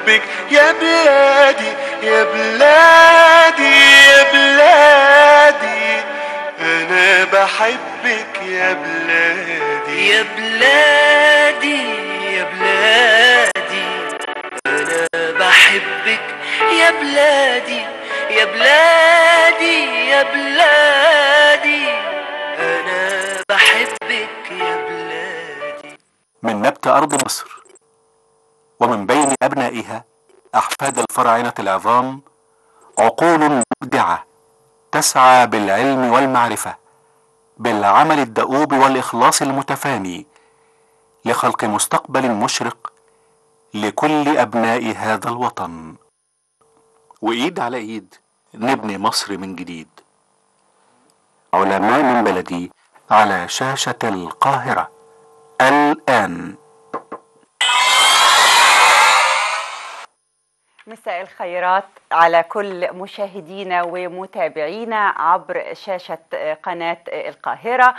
بحبك يا بلادي يا بلادي يا بلادي انا بحبك يا بلادي يا بلادي يا بلادي انا بحبك يا بلادي يا بلادي يا بلادي انا بحبك يا بلادي من نبت أرض مصر ومن بين أبنائها أحفاد الفراعنة العظام عقول مبدعة تسعى بالعلم والمعرفة بالعمل الدؤوب والإخلاص المتفاني لخلق مستقبل مشرق لكل أبناء هذا الوطن وإيد على إيد نبني مصر من جديد علماء من بلدي على شاشة القاهرة الآن مساء الخيرات على كل مشاهدينا ومتابعينا عبر شاشة قناة القاهرة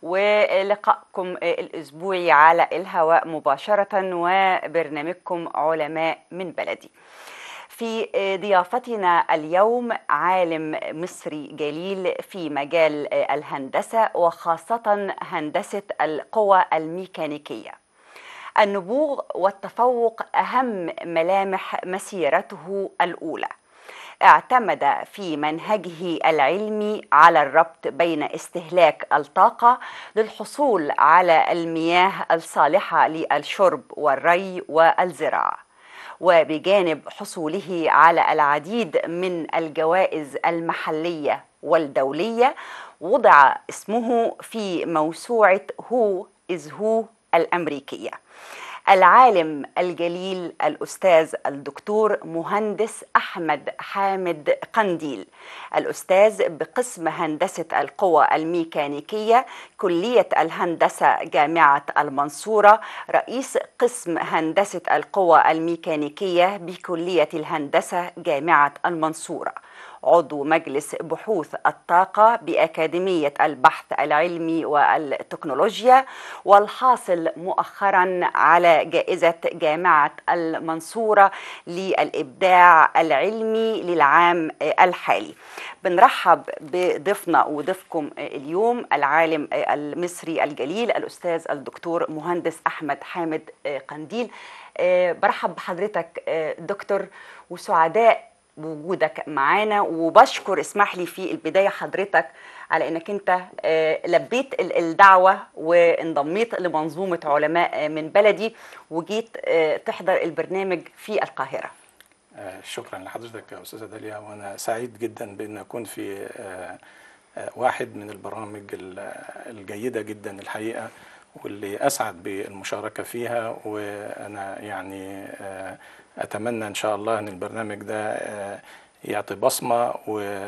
ولقائكم الأسبوعي على الهواء مباشرة وبرنامجكم علماء من بلدي في ضيافتنا اليوم عالم مصري جليل في مجال الهندسة وخاصة هندسة القوى الميكانيكية النبوغ والتفوق أهم ملامح مسيرته الأولى اعتمد في منهجه العلمي على الربط بين استهلاك الطاقة للحصول على المياه الصالحة للشرب والري والزراعة وبجانب حصوله على العديد من الجوائز المحلية والدولية وضع اسمه في موسوعة هو إز هو الأمريكية العالم الجليل الأستاذ الدكتور مهندس أحمد حامد قنديل الأستاذ بقسم هندسة القوى الميكانيكية كلية الهندسة جامعة المنصورة رئيس قسم هندسة القوى الميكانيكية بكلية الهندسة جامعة المنصورة عضو مجلس بحوث الطاقة بأكاديمية البحث العلمي والتكنولوجيا والحاصل مؤخرا على جائزة جامعة المنصورة للإبداع العلمي للعام الحالي بنرحب بضيفنا وضيفكم اليوم العالم المصري الجليل الأستاذ الدكتور مهندس أحمد حامد قنديل برحب بحضرتك دكتور وسعداء بوجودك معانا وبشكر اسمح لي في البدايه حضرتك على انك انت لبيت الدعوه وانضميت لمنظومه علماء من بلدي وجيت تحضر البرنامج في القاهره. شكرا لحضرتك يا استاذه داليا وانا سعيد جدا بان اكون في واحد من البرامج الجيده جدا الحقيقه واللي اسعد بالمشاركه فيها وانا يعني اتمنى ان شاء الله ان البرنامج ده يعطي بصمه و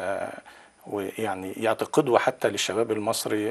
ويعني يعطي قدوه حتى للشباب المصري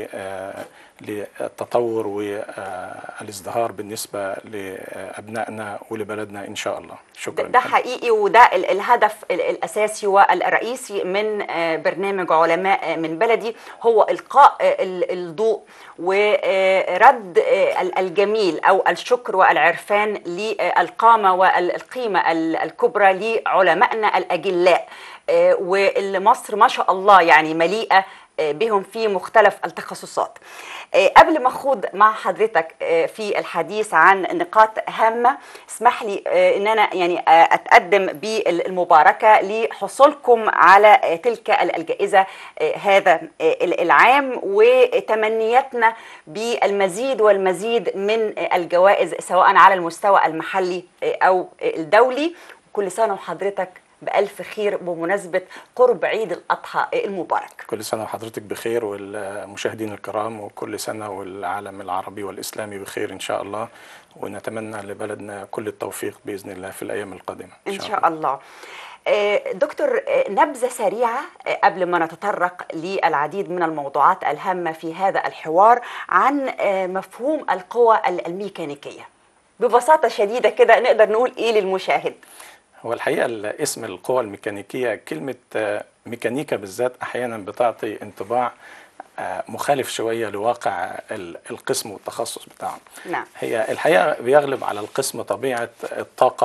للتطور والازدهار بالنسبه لابنائنا ولبلدنا ان شاء الله شكرا ده حقيقي وده الهدف الاساسي والرئيسي من برنامج علماء من بلدي هو القاء الضوء ورد الجميل او الشكر والعرفان للقامه والقيمه الكبرى لعلمائنا الاجلاء واللي مصر ما شاء الله يعني مليئه بهم في مختلف التخصصات قبل ما اخوض مع حضرتك في الحديث عن نقاط هامه اسمح لي ان انا يعني اتقدم بالمباركه لحصولكم على تلك الجائزه هذا العام وتمنياتنا بالمزيد والمزيد من الجوائز سواء على المستوى المحلي او الدولي كل سنه وحضرتك بألف خير بمناسبة قرب عيد الأضحى المبارك كل سنة وحضرتك بخير والمشاهدين الكرام وكل سنة والعالم العربي والإسلامي بخير إن شاء الله ونتمنى لبلدنا كل التوفيق بإذن الله في الأيام القادمة إن شاء, إن شاء الله. الله دكتور نبذة سريعة قبل ما نتطرق للعديد من الموضوعات الهامة في هذا الحوار عن مفهوم القوى الميكانيكية ببساطة شديدة كده نقدر نقول إيه للمشاهد هو الحقيقه اسم القوى الميكانيكيه كلمه ميكانيكا بالذات احيانا بتعطي انطباع مخالف شويه لواقع القسم والتخصص بتاعه نعم. هي الحقيقه بيغلب على القسم طبيعه الطاقه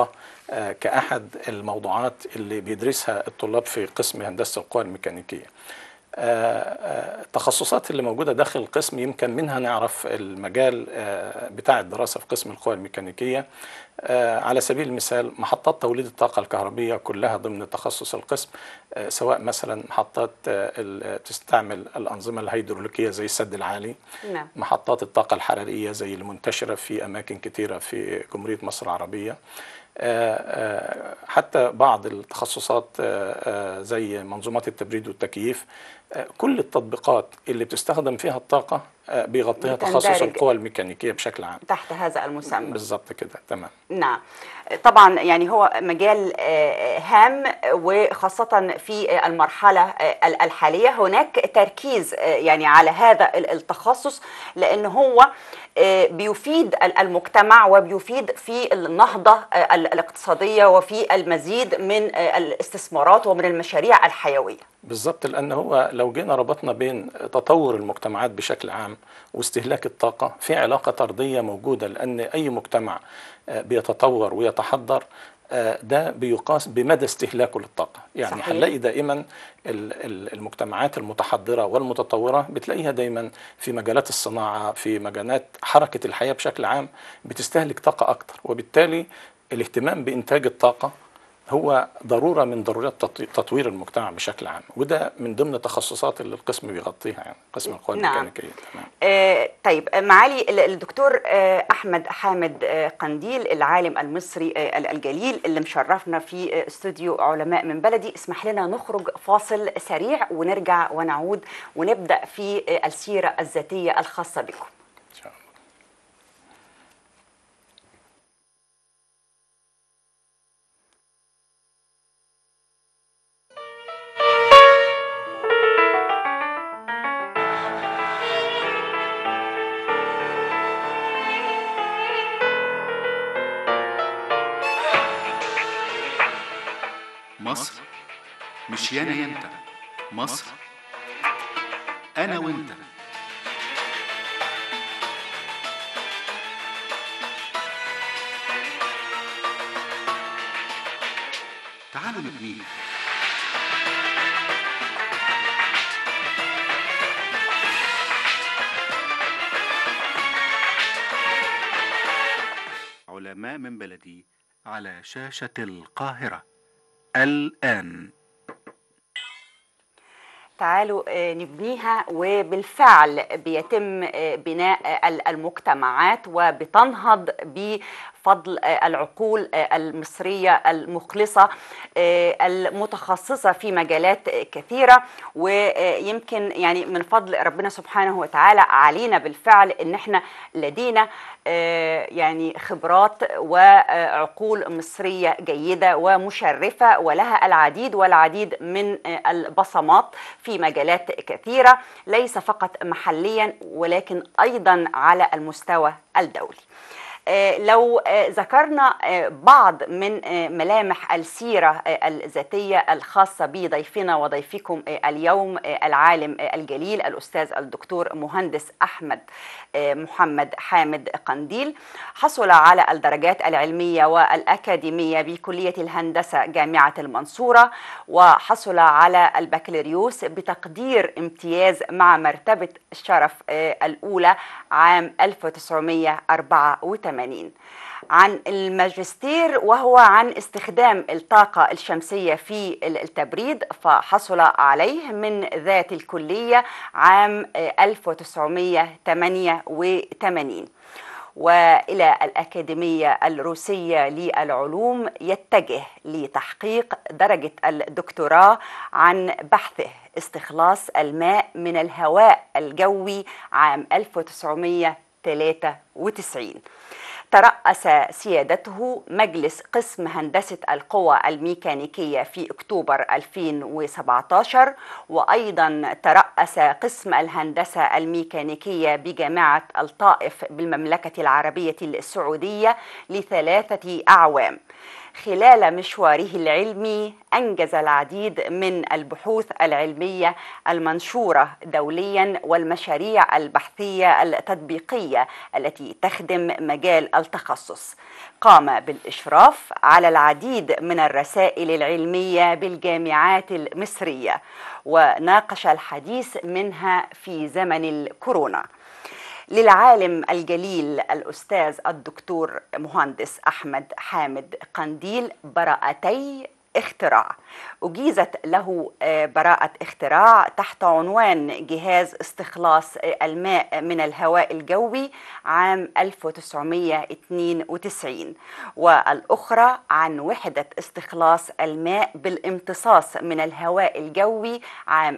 آه، كأحد الموضوعات اللي بيدرسها الطلاب في قسم هندسة القوى الميكانيكية آه، آه، التخصصات اللي موجودة داخل القسم يمكن منها نعرف المجال آه، بتاع الدراسة في قسم القوى الميكانيكية آه، على سبيل المثال محطات توليد الطاقة الكهربية كلها ضمن تخصص القسم آه، سواء مثلا محطات آه، ال- تستعمل الأنظمة الهيدروليكية زي السد العالي نعم محطات الطاقة الحرارية زي المنتشرة في أماكن كثيرة في جمهورية مصر العربية آه، آه، حتى بعض التخصصات آه، آه، زي منظومات التبريد والتكييف آه، كل التطبيقات اللي بتستخدم فيها الطاقة آه، بيغطيها تخصص بتندرج. القوى الميكانيكية بشكل عام تحت هذا المسمى بالظبط كده تمام نعم طبعا يعني هو مجال آه، هام وخاصة في المرحلة آه، الحالية هناك تركيز آه، يعني على هذا ال- التخصص لأن هو آه، بيفيد ال- المجتمع وبيفيد في النهضة آه، ال- الاقتصادية وفي المزيد من آه، الاستثمارات ومن المشاريع الحيوية بالظبط لان هو لو جينا ربطنا بين تطور المجتمعات بشكل عام واستهلاك الطاقه في علاقه طرديه موجوده لان اي مجتمع آه، بيتطور ويتحضر آه، ده بيقاس بمدى استهلاكه للطاقه يعني صحيح. هنلاقي دائما ال- ال- المجتمعات المتحضره والمتطوره بتلاقيها دايما في مجالات الصناعه في مجالات حركه الحياه بشكل عام بتستهلك طاقه اكتر وبالتالي الاهتمام بانتاج الطاقه هو ضروره من ضرورات تط- تطوير المجتمع بشكل عام وده من ضمن التخصصات اللي القسم بيغطيها يعني قسم القوى نعم. الميكانيكيه تمام آه، طيب آه، معالي ال- الدكتور آه، احمد حامد آه، قنديل العالم المصري آه، ال- الجليل اللي مشرفنا في آه، استوديو علماء من بلدي اسمح لنا نخرج فاصل سريع ونرجع ونعود ونبدا في آه، السيره الذاتيه الخاصه بكم ان شاء الله مصر مش يانا يا انت مصر انا وانت تعالوا نبنيها علماء من بلدي على شاشة القاهرة الآن تعالوا آه، نبنيها وبالفعل بيتم آه، بناء آه، ال- المجتمعات وبتنهض بفضل آه، العقول آه، المصرية المخلصة آه، المتخصصة في مجالات آه، كثيرة ويمكن يعني من فضل ربنا سبحانه وتعالى علينا بالفعل ان احنا لدينا آه، يعني خبرات وعقول مصرية جيدة ومشرفة ولها العديد والعديد من آه، البصمات في مجالات كثيرة ليس فقط محليا ولكن أيضا على المستوى الدولي آه، لو آه، ذكرنا آه، بعض من آه، ملامح السيرة آه، الذاتية الخاصة بضيفنا وضيفكم آه، اليوم آه، العالم آه، الجليل الأستاذ الدكتور مهندس أحمد آه، محمد حامد قنديل حصل على الدرجات العلمية والأكاديمية بكلية الهندسة جامعة المنصورة وحصل على البكالوريوس بتقدير امتياز مع مرتبة الشرف آه، الأولى عام 1984 عن الماجستير وهو عن استخدام الطاقة الشمسية في التبريد فحصل عليه من ذات الكلية عام آه، 1988 والى الاكاديميه الروسيه للعلوم يتجه لتحقيق درجه الدكتوراه عن بحثه استخلاص الماء من الهواء الجوي عام 1993 ترأس سيادته مجلس قسم هندسة القوى الميكانيكية في أكتوبر 2017 وأيضا ترأس قسم الهندسة الميكانيكية بجامعة الطائف بالمملكة العربية السعودية لثلاثة أعوام خلال مشواره العلمي انجز العديد من البحوث العلميه المنشوره دوليا والمشاريع البحثيه التطبيقيه التي تخدم مجال التخصص قام بالاشراف على العديد من الرسائل العلميه بالجامعات المصريه وناقش الحديث منها في زمن الكورونا للعالم الجليل الأستاذ الدكتور مهندس أحمد حامد قنديل براءتي اختراع أجيزت له آه، براءة اختراع تحت عنوان جهاز استخلاص آه، الماء من الهواء الجوي عام 1992 والأخرى عن وحدة استخلاص الماء بالامتصاص من الهواء الجوي عام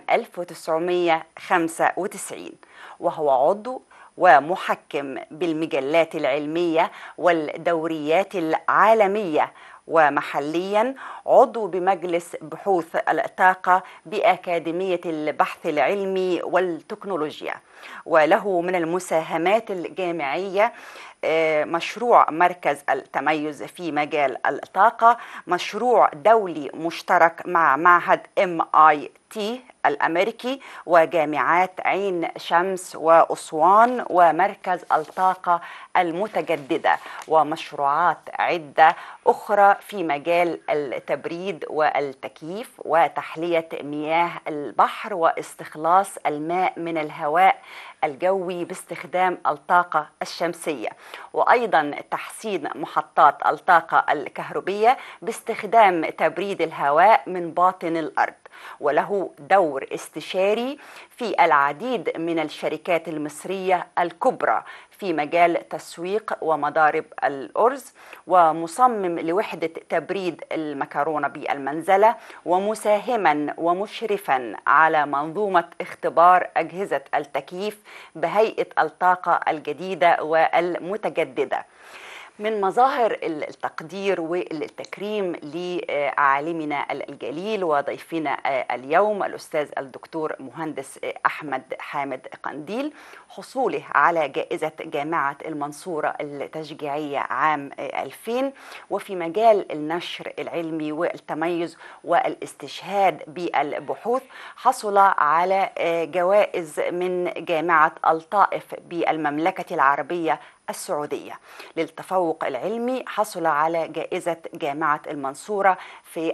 1995 وهو عضو ومحكم بالمجلات العلميه والدوريات العالميه ومحليا عضو بمجلس بحوث الطاقه باكاديميه البحث العلمي والتكنولوجيا وله من المساهمات الجامعيه آه، مشروع مركز التميز في مجال الطاقة مشروع دولي مشترك مع معهد MIT الأمريكي وجامعات عين شمس وأسوان ومركز الطاقة المتجددة ومشروعات عدة أخرى في مجال التبريد والتكييف وتحلية مياه البحر واستخلاص الماء من الهواء الجوي باستخدام الطاقة الشمسية وأيضا تحسين محطات الطاقة الكهربية باستخدام تبريد الهواء من باطن الأرض وله دور استشاري في العديد من الشركات المصرية الكبرى في مجال تسويق ومضارب الأرز ومصمم لوحدة تبريد المكرونة بالمنزلة ومساهما ومشرفا على منظومة اختبار أجهزة التكييف بهيئة الطاقة الجديدة والمتجددة من مظاهر التقدير والتكريم لعالمنا الجليل وضيفنا اليوم الأستاذ الدكتور مهندس أحمد حامد قنديل حصوله على جائزة جامعة المنصورة التشجيعية عام 2000 وفي مجال النشر العلمي والتميز والاستشهاد بالبحوث حصل على جوائز من جامعة الطائف بالمملكة العربية السعودية للتفوق العلمي حصل على جائزة جامعة المنصورة في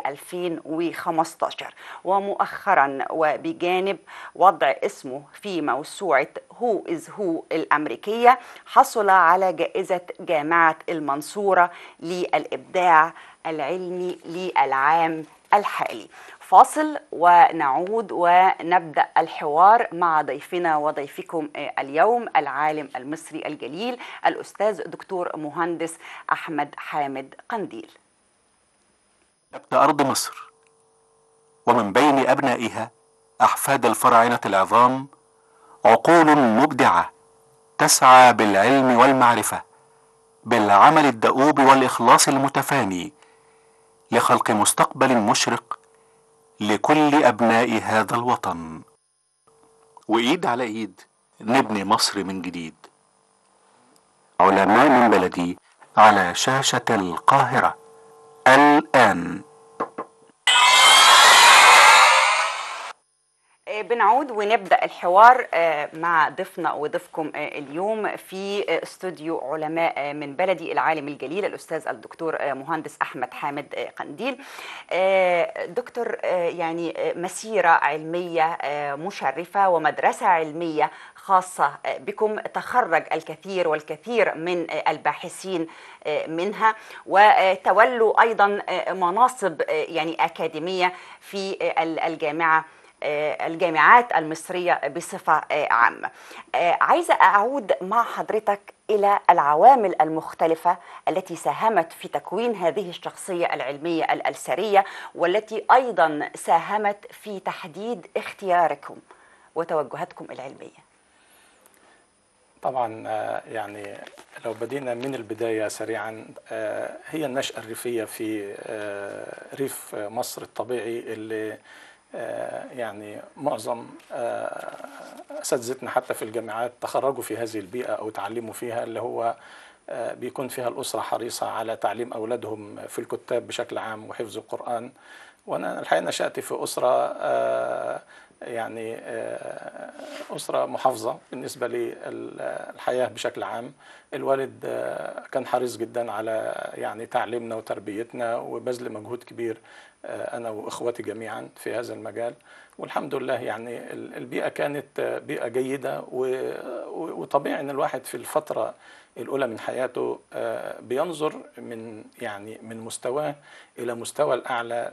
2015 ومؤخرا وبجانب وضع اسمه في موسوعة هو إز هو الأمريكية حصل على جائزة جامعة المنصورة للإبداع العلمي للعام الحالي فاصل ونعود ونبدا الحوار مع ضيفنا وضيفكم اليوم العالم المصري الجليل الاستاذ دكتور مهندس احمد حامد قنديل. تبقى أرض مصر ومن بين أبنائها أحفاد الفراعنة العظام عقول مبدعة تسعى بالعلم والمعرفة بالعمل الدؤوب والإخلاص المتفاني لخلق مستقبل مشرق لكل أبناء هذا الوطن وإيد على إيد نبني مصر من جديد علماء من بلدي على شاشة القاهرة الآن بنعود ونبدا الحوار مع ضيفنا وضيفكم اليوم في استوديو علماء من بلدي العالم الجليل الاستاذ الدكتور مهندس احمد حامد قنديل دكتور يعني مسيره علميه مشرفه ومدرسه علميه خاصة بكم تخرج الكثير والكثير من الباحثين منها وتولوا أيضا مناصب يعني أكاديمية في الجامعة الجامعات المصرية بصفة عامة عايزة أعود مع حضرتك إلى العوامل المختلفة التي ساهمت في تكوين هذه الشخصية العلمية الألسرية والتي أيضا ساهمت في تحديد اختياركم وتوجهاتكم العلمية طبعا يعني لو بدينا من البداية سريعا هي النشأة الريفية في ريف مصر الطبيعي اللي يعني معظم اساتذتنا حتى في الجامعات تخرجوا في هذه البيئه او تعلموا فيها اللي هو آه، بيكون فيها الأسرة حريصة على تعليم أولادهم في الكتاب بشكل عام وحفظ القرآن وأنا الحقيقة نشأت في أسرة آه، يعني آه، أسرة محافظة بالنسبة للحياة بشكل عام الوالد آه، كان حريص جدا على يعني تعليمنا وتربيتنا وبذل مجهود كبير آه، أنا وإخوتي جميعا في هذا المجال والحمد لله يعني ال- البيئة كانت آه، بيئة جيدة و- و- وطبيعي أن الواحد في الفترة الأولى من حياته آه، بينظر من يعني من مستواه إلى مستوى الأعلى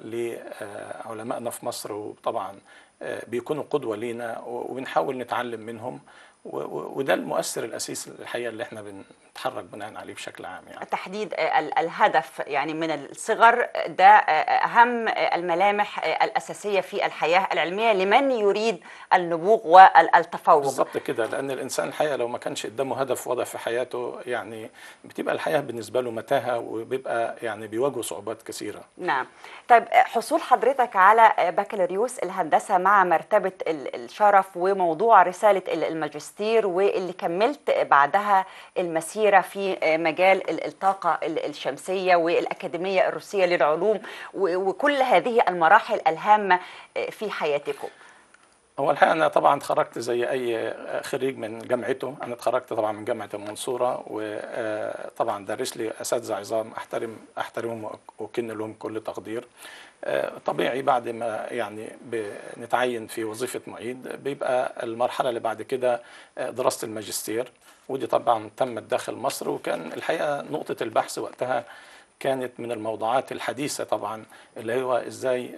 لعلمائنا في مصر وطبعا آه، بيكونوا قدوة لينا و- وبنحاول نتعلم منهم و- و- وده المؤثر الأساسي الحقيقة اللي احنا بنتحرك بناء عليه بشكل عام يعني تحديد ال- الهدف يعني من الصغر ده أهم الملامح الأساسية في الحياة العلمية لمن يريد النبوغ والتفوق بالظبط كده لان الانسان الحقيقه لو ما كانش قدامه هدف واضح في حياته يعني بتبقى الحياه بالنسبه له متاهه وبيبقى يعني بيواجهه صعوبات كثيره نعم طيب حصول حضرتك على بكالوريوس الهندسة مع مرتبة ال- الشرف وموضوع رسالة ال- الماجستير واللي كملت بعدها المسيرة في مجال ال- الطاقة ال- الشمسية والأكاديمية الروسية للعلوم و- وكل هذه المراحل الهامة في حياتكم هو الحقيقه انا طبعا اتخرجت زي اي خريج من جامعته انا اتخرجت طبعا من جامعه المنصوره وطبعا درس لي اساتذه عظام احترم احترمهم واكن لهم كل تقدير آه، طبيعي بعد ما يعني بنتعين في وظيفه معيد بيبقى المرحله اللي بعد كده آه، دراسه الماجستير ودي طبعا تمت داخل مصر وكان الحقيقه نقطه البحث وقتها كانت من الموضوعات الحديثه طبعا اللي هو ازاي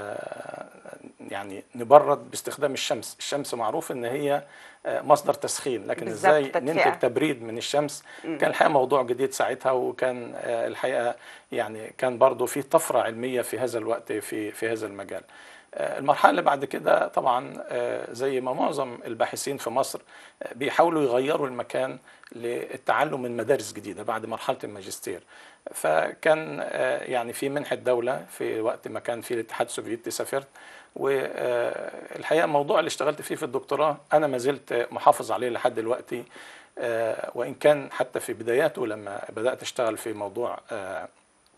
آه، يعني نبرد باستخدام الشمس الشمس معروف ان هي آه، مصدر تسخين لكن بالظبط، ازاي تدفئة. ننتج تبريد من الشمس كان الحقيقه موضوع جديد ساعتها وكان آه، الحقيقه يعني كان برضو في طفره علميه في هذا الوقت في في هذا المجال آه، المرحله اللي بعد كده طبعا آه، زي ما معظم الباحثين في مصر آه، بيحاولوا يغيروا المكان للتعلم من مدارس جديده بعد مرحله الماجستير فكان آه، يعني في منحه دوله في وقت ما كان في الاتحاد السوفيتي سافرت والحقيقه الموضوع اللي اشتغلت فيه في الدكتوراه انا ما زلت محافظ عليه لحد دلوقتي آه، وان كان حتى في بداياته لما بدات اشتغل في موضوع آه،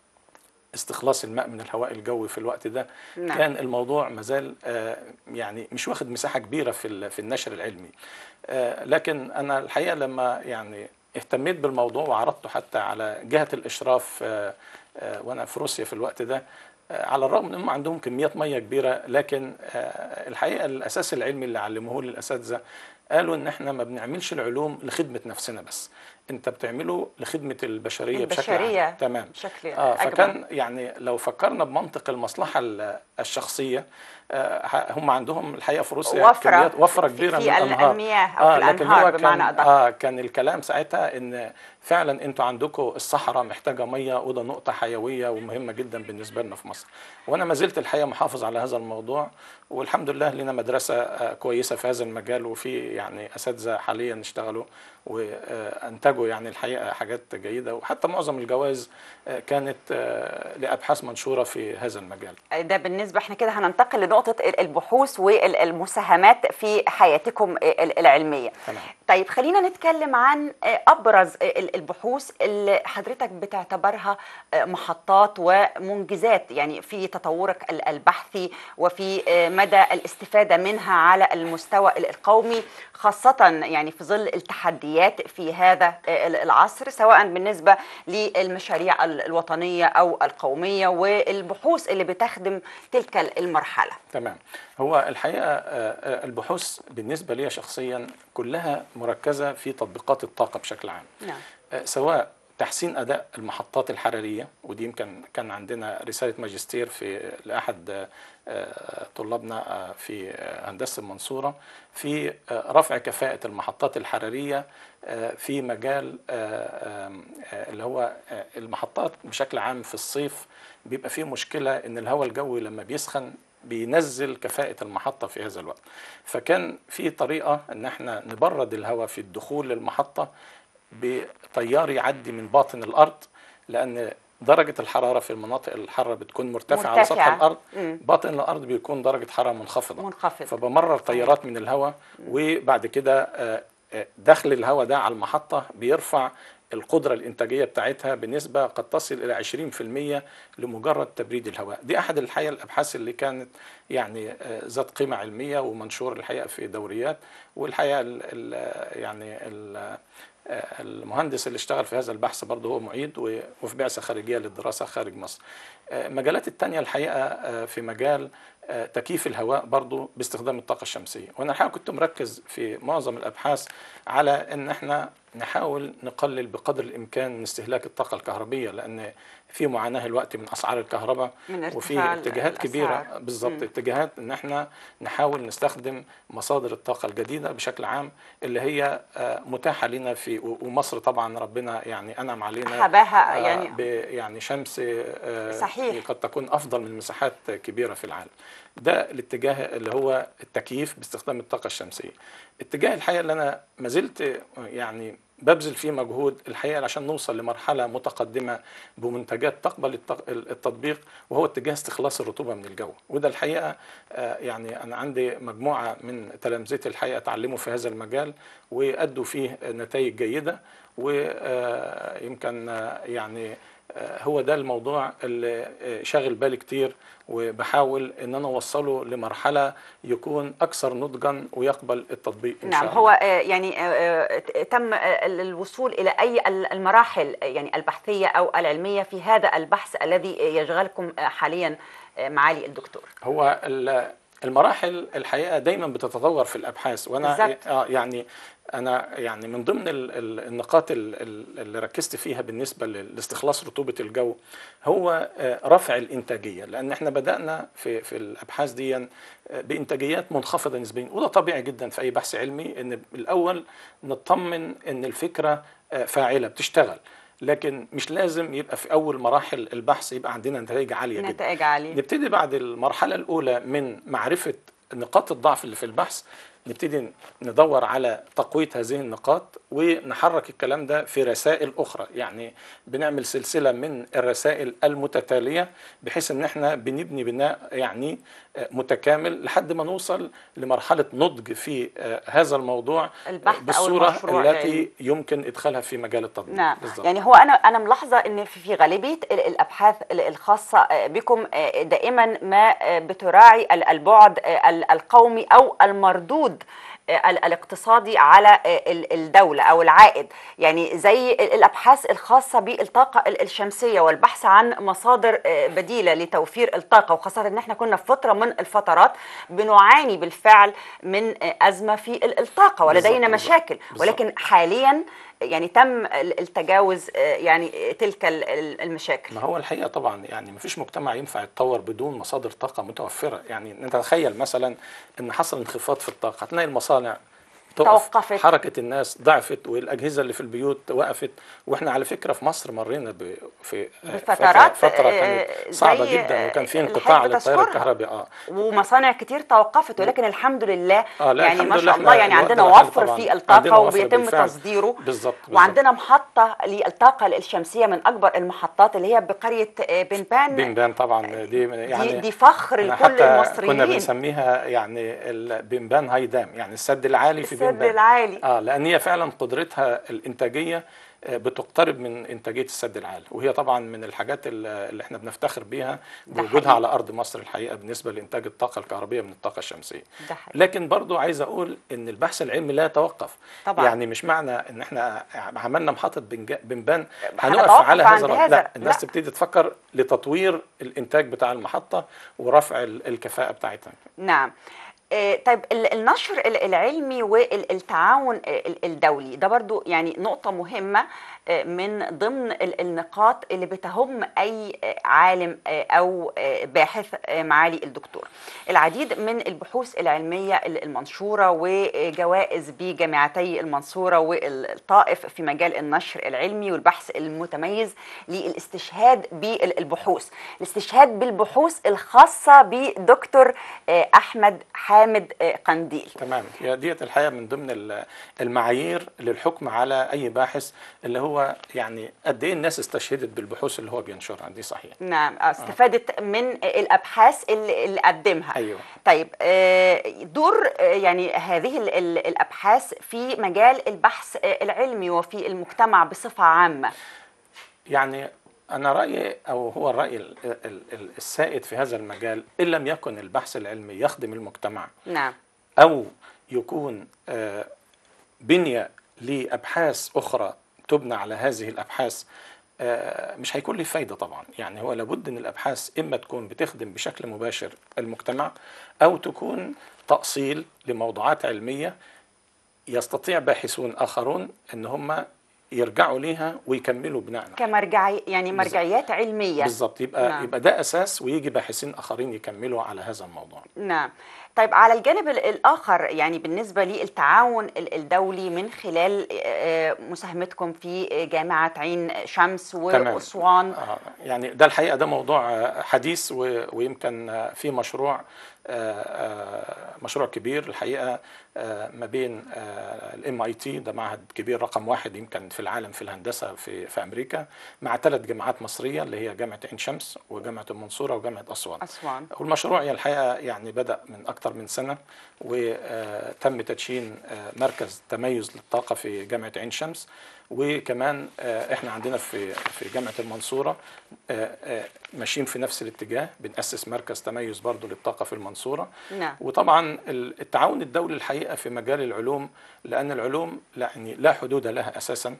استخلاص الماء من الهواء الجوي في الوقت ده نعم. كان الموضوع مازال آه، يعني مش واخد مساحه كبيره في ال- في النشر العلمي آه، لكن انا الحقيقه لما يعني اهتميت بالموضوع وعرضته حتى على جهه الاشراف آه، آه، وانا في روسيا في الوقت ده آه، على الرغم ان هم عندهم كميات ميه كبيره لكن آه، الحقيقه الاساس العلمي اللي علموه للاساتذه قالوا ان احنا ما بنعملش العلوم لخدمه نفسنا بس انت بتعمله لخدمه البشريه, بشكل البشرية عام تمام بشكل اه أجمل. فكان يعني لو فكرنا بمنطق المصلحه ال- الشخصيه آه، ه- هم عندهم الحقيقه في روسيا وفرة كميات وفره في- كبيره في من ال- الانهار المياه أو في لكن الأنهار هو بمعنى كان أدق. اه كان الكلام ساعتها ان فعلا انتوا عندكم الصحراء محتاجه ميه وده نقطه حيويه ومهمه جدا بالنسبه لنا في مصر وانا ما زلت الحقيقه محافظ على هذا الموضوع والحمد لله لنا مدرسه آه، كويسه في هذا المجال وفي يعني اساتذه حاليا اشتغلوا وانتجوا يعني الحقيقه حاجات جيده وحتى معظم الجوائز آه، كانت آه، لابحاث منشوره في هذا المجال ده بالنسبة احنا كده هننتقل لنقطة ال- البحوث والمساهمات في حياتكم ال- العلمية تمام. طيب خلينا نتكلم عن أبرز ال- البحوث اللي حضرتك بتعتبرها محطات ومنجزات يعني في تطورك ال- البحثي وفي مدى الاستفادة منها على المستوى القومي خاصة يعني في ظل التحديات في هذا ال- العصر سواء بالنسبة للمشاريع ال- الوطنية أو القومية والبحوث اللي بتخدم تلك المرحلة تمام هو الحقيقه آه، آه، البحوث بالنسبه لي شخصيا كلها مركزه في تطبيقات الطاقه بشكل عام نعم آه، سواء تحسين اداء المحطات الحراريه ودي يمكن كان عندنا رساله ماجستير في لاحد آه، آه، طلابنا آه، في آه، هندسه المنصوره في آه، رفع كفاءه المحطات الحراريه آه، في مجال آه، آم، آه، اللي هو آه، المحطات بشكل عام في الصيف بيبقى فيه مشكله ان الهواء الجوي لما بيسخن بينزل كفاءة المحطة في هذا الوقت فكان في طريقة ان احنا نبرد الهواء في الدخول للمحطة بتيار يعدي من باطن الارض لان درجة الحرارة في المناطق الحارة بتكون مرتفعة على سطح مرتفعة. الأرض مم. باطن الأرض بيكون درجة حرارة منخفضة منخفض. فبمرر تيارات من الهواء وبعد كده آه، آه، دخل الهواء ده على المحطة بيرفع القدرة الإنتاجية بتاعتها بنسبة قد تصل إلى 20% لمجرد تبريد الهواء دي أحد الحقيقة الأبحاث اللي كانت يعني آه، ذات قيمة علمية ومنشور الحقيقة في دوريات والحقيقة ال ال يعني ال آه، المهندس اللي اشتغل في هذا البحث برضه هو معيد و- وفي بعثة خارجية للدراسة خارج مصر آه، المجالات التانية الحقيقة آه، في مجال آه، تكييف الهواء برضو باستخدام الطاقة الشمسية وأنا الحقيقة كنت مركز في معظم الأبحاث على أن احنا نحاول نقلل بقدر الإمكان من استهلاك الطاقة الكهربية لأن في معاناة الوقت من أسعار الكهرباء من وفي ارتفاع اتجاهات الأسعار. كبيرة بالظبط اتجاهات ان احنا نحاول نستخدم مصادر الطاقة الجديدة بشكل عام اللي هي آه، متاحة لنا في و- ومصر طبعا ربنا يعني أنعم علينا حباها آه، يعني ب- يعني شمس آه، صحيح. قد تكون افضل من مساحات كبيره في العالم ده الاتجاه اللي هو التكييف باستخدام الطاقه الشمسيه اتجاه الحقيقه اللي انا ما زلت يعني ببذل فيه مجهود الحقيقه عشان نوصل لمرحله متقدمه بمنتجات تقبل التق- التطبيق وهو اتجاه استخلاص الرطوبه من الجو وده الحقيقه آه، يعني انا عندي مجموعه من تلامذتي الحقيقه اتعلموا في هذا المجال وادوا فيه نتائج جيده ويمكن يعني آه، هو ده الموضوع اللي آه، شاغل بالي كتير وبحاول ان انا اوصله لمرحله يكون اكثر نضجا ويقبل التطبيق إن نعم شاء هو الله. آه، يعني آه، آه، تم آه، الوصول الى اي ال- المراحل آه، يعني البحثيه او العلميه في هذا البحث الذي يشغلكم آه، حاليا آه، معالي الدكتور هو ال- المراحل الحقيقه دايما بتتطور في الابحاث وانا بالظبط. آه يعني انا يعني من ضمن ال- ال- النقاط ال- ال- اللي ركزت فيها بالنسبه ل- لاستخلاص رطوبه الجو هو آه، رفع الانتاجيه لان احنا بدانا في في الابحاث دي آه، بانتاجيات منخفضه نسبيا وده طبيعي جدا في اي بحث علمي ان الاول نطمن ان الفكره آه، فاعله بتشتغل لكن مش لازم يبقى في اول مراحل البحث يبقى عندنا نتائج عاليه جدا نتائج عاليه نبتدي بعد المرحلة الأولى من معرفة نقاط الضعف اللي في البحث نبتدي ندور على تقوية هذه النقاط ونحرك الكلام ده في رسائل أخرى يعني بنعمل سلسلة من الرسائل المتتالية بحيث إن احنا بنبني بناء يعني آه، متكامل لحد ما نوصل لمرحلة نضج في آه، هذا الموضوع البحث أو بالصورة المشروع العلمي. التي يمكن إدخالها في مجال التطبيق نعم بالظبط. يعني هو انا انا ملاحظه ان في في غالبيه ال- الابحاث ال- الخاصه آه، بكم آه، دائما ما آه، بتراعي ال- البعد آه، ال- القومي او المردود آه، ال- الاقتصادي على آه، ال- الدولة أو العائد يعني زي ال- الأبحاث الخاصة بالطاقة ال- الشمسية والبحث عن مصادر آه، بديلة لتوفير الطاقة وخاصة أن احنا كنا في فترة من الفترات بنعاني بالفعل من آه، أزمة في ال- الطاقة ولدينا بالظبط. مشاكل بالظبط. ولكن حاليا يعني تم ال- التجاوز آه، يعني تلك ال- ال- المشاكل ما هو الحقيقه طبعا يعني ما فيش مجتمع ينفع يتطور بدون مصادر طاقه متوفره يعني نتخيل مثلا ان حصل انخفاض في الطاقه هتلاقي المصانع تقف توقفت. حركه الناس ضعفت والاجهزه اللي في البيوت وقفت واحنا على فكره في مصر مرينا ب... في آه، بفترات، فتره, فترة آه، كانت صعبه زي، جدا وكان في آه، انقطاع الحزب للتيار تذكرها. الكهربي اه ومصانع كتير توقفت ولكن الحمد لله آه، لا، يعني الحمد ما لله شاء الله إحنا يعني الوقت عندنا ده حل وفر طبعاً. في عندنا الطاقة وفر وبيتم بالفعل. تصديره بالظبط بالظبط. وعندنا محطة للطاقة الشمسية من أكبر المحطات اللي هي بقرية آه، بنبان بنبان طبعا دي يعني دي, دي فخر أنا لكل حتى كنا المصريين بنسميها يعني البنبان هاي دام يعني السد العالي في السد بنبان العالي. اه لان هي فعلا قدرتها الانتاجيه آه، بتقترب من انتاجيه السد العالي وهي طبعا من الحاجات ال- اللي احنا بنفتخر بيها ده بوجودها حقيقي. على ارض مصر الحقيقه بالنسبه لانتاج الطاقه الكهربيه من الطاقه الشمسيه ده حقيقي. لكن برضو عايز اقول ان البحث العلمي لا يتوقف طبعاً. يعني مش معنى ان احنا عملنا محطه بنجا- بنبان هنتوقف هنقف على عند هذا الرقم. هذا. لا الناس لا. تبتدي تفكر لتطوير الانتاج بتاع المحطه ورفع ال- الكفاءه بتاعتها نعم آه، طيب ال- النشر ال- العلمي والتعاون ال- الدولي ده برضو يعني نقطة مهمة آه، من ضمن ال- النقاط اللي بتهم أي آه، عالم آه، أو آه، باحث آه، معالي الدكتور العديد من البحوث العلمية ال- المنشورة وجوائز بجامعتي المنصورة والطائف في مجال النشر العلمي والبحث المتميز للاستشهاد بالبحوث الاستشهاد بالبحوث الخاصة بدكتور آه، أحمد حامد آه، قنديل تمام هي ديت الحقيقه من ضمن ال- المعايير للحكم على اي باحث اللي هو هو يعني قد ايه الناس استشهدت بالبحوث اللي هو بينشرها دي صحيح نعم استفادت من الابحاث اللي, اللي قدمها ايوه طيب آه، دور آه، يعني هذه ال- ال- الابحاث في مجال البحث آه، العلمي وفي المجتمع بصفه عامه يعني أنا رأيي أو هو الرأي ال- ال- ال- السائد في هذا المجال إن لم يكن البحث العلمي يخدم المجتمع نعم أو يكون آه، بنية لأبحاث أخرى تبنى على هذه الأبحاث آه، مش هيكون له فايدة طبعا يعني هو لابد أن الأبحاث إما تكون بتخدم بشكل مباشر المجتمع أو تكون تأصيل لموضوعات علمية يستطيع باحثون آخرون أن هم يرجعوا ليها ويكملوا بناء عليها. كمرجعي يعني مرجعيات علميه بالظبط يبقى نعم. يبقى ده اساس ويجي باحثين اخرين يكملوا على هذا الموضوع نعم طيب على الجانب ال- الآخر يعني بالنسبة للتعاون ال- الدولي من خلال آه، مساهمتكم في جامعة عين شمس تمام. وأسوان آه، يعني ده الحقيقه ده موضوع آه، حديث و- ويمكن آه، في مشروع آه، آه، مشروع كبير الحقيقه آه، ما بين الام اي تي ده معهد كبير رقم واحد يمكن في العالم في الهندسه في في امريكا مع ثلاث جامعات مصريه اللي هي جامعه عين شمس وجامعه المنصوره وجامعه اسوان أسوان والمشروع يعني الحقيقه يعني بدا من اكثر من سنه وتم تدشين آه، مركز تميز للطاقه في جامعه عين شمس وكمان آه، احنا عندنا في في جامعه المنصوره آه، آه، ماشيين في نفس الاتجاه بنأسس مركز تميز برضو للطاقه في المنصوره نعم وطبعا ال- التعاون الدولي الحقيقه في مجال العلوم لان العلوم لا يعني لا حدود لها اساسا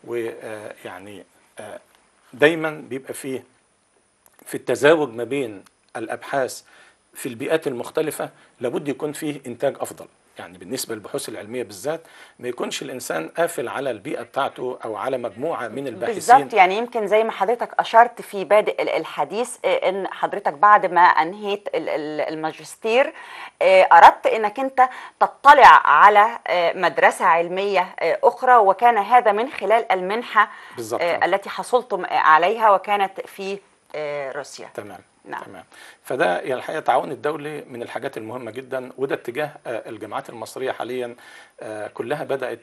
ويعني دايما بيبقى فيه في التزاوج ما بين الابحاث في البيئات المختلفه لابد يكون فيه انتاج افضل يعني بالنسبه للبحوث العلميه بالذات ما يكونش الانسان قافل على البيئه بتاعته او على مجموعه من الباحثين بالظبط يعني يمكن زي ما حضرتك اشرت في بادئ ال- الحديث آه، ان حضرتك بعد ما انهيت ال- ال- الماجستير آه، اردت انك انت تطلع على آه، مدرسه علميه آه، اخرى وكان هذا من خلال المنحه بالظبط. آه، التي حصلتم آه، عليها وكانت في آه، روسيا تمام نعم. تمام فده يعني الحقيقه التعاون الدولي من الحاجات المهمه جدا وده اتجاه آه، الجامعات المصريه حاليا آه، كلها بدات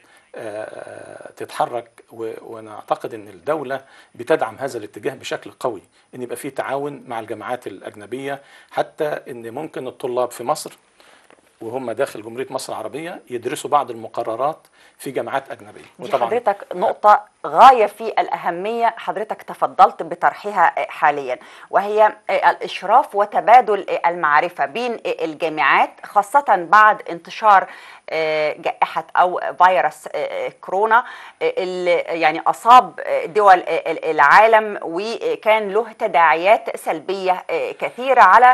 آه، تتحرك و- وانا اعتقد ان الدوله بتدعم هذا الاتجاه بشكل قوي ان يبقى في تعاون مع الجامعات الاجنبيه حتى ان ممكن الطلاب في مصر وهم داخل جمهوريه مصر العربيه يدرسوا بعض المقررات في جامعات اجنبيه دي حضرتك نقطة غاية في الأهمية حضرتك تفضلت بطرحها حاليا وهي الإشراف وتبادل المعرفة بين الجامعات خاصة بعد انتشار جائحة أو فيروس كورونا اللي يعني أصاب دول العالم وكان له تداعيات سلبية كثيرة على